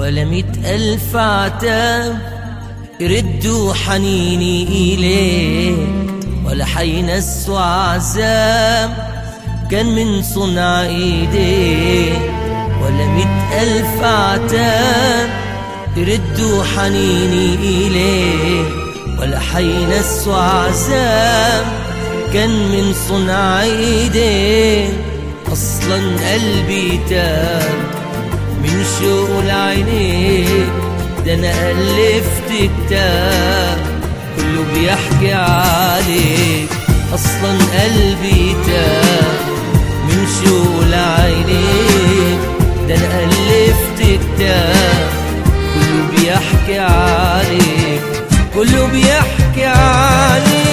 ولا مئة ألف عتاب يردوا حنيني إليه ولا حينسوا عذاب كان من صنع إيديه ولا مئة ألف عتاب يردوا حنيني إليه ولا حينسوا عذاب كان من صنع ايديه اصلا قلبي تاب من شوق العينين ده انا الفت كتاب كله بيحكي عليك اصلا قلبي تاب من شوق العينين ده انا الفت كتاب كله بيحكي عليك كله بيحكي عليك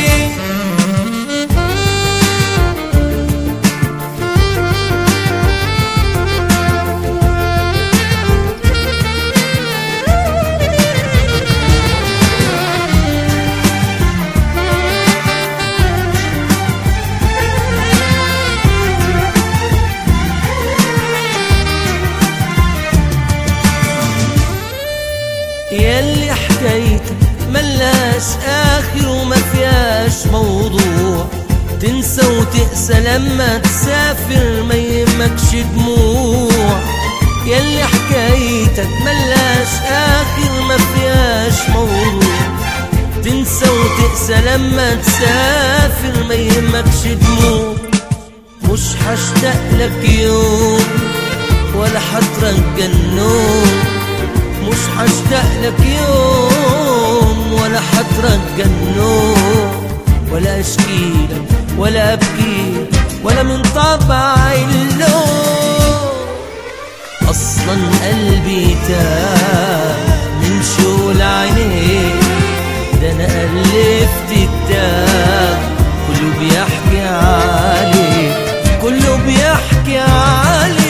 ياللي حكايتك ملاش اخر وما فيهاش موضوع تنسى وتقسى لما تسافر ما يهمكش دموع ياللي حكايتك ملاش اخر ما فيهاش موضوع تنسى وتقسى لما تسافر ما يهمكش دموع مش هشتاق لك يوم ولا حترجى النوم مش هشتاق لك يوم ولا حترجى النوم ولا اشكيلك ولا ابكي ولا من طبع اللوم اصلا قلبي تاب من شول عينيك ده انا الفت كتاب كله بيحكي عليك كله بيحكي عليك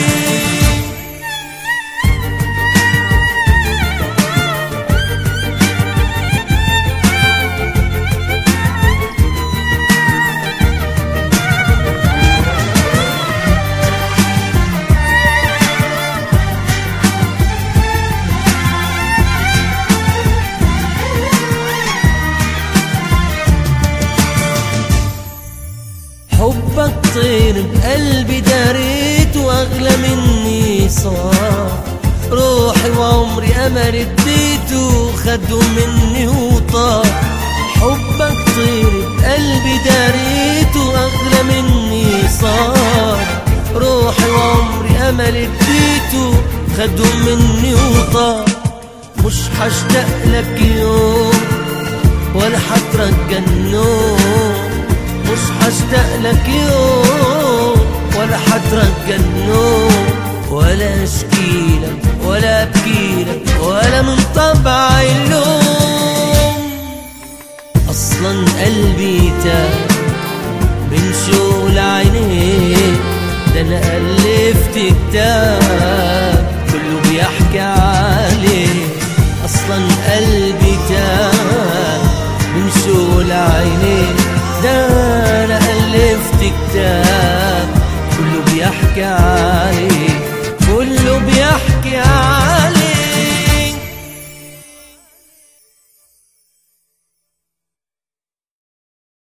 حبك طير بقلبي داريت واغلى مني صار روحي وعمري امل اديته خدوا مني وطار حبك طير بقلبي داريت واغلى مني صار روحي وعمري امل اديته خدوا مني وطار مش هشتاق لك يوم ولا حترجى النوم مش هشتاق لك يوم ولا حترجى النوم ولا اشكيلك ولا ابكيلك ولا من طبع اللوم اصلا قلبي تاب من شغل عينيك ده انا الفت كتاب كله بيحكي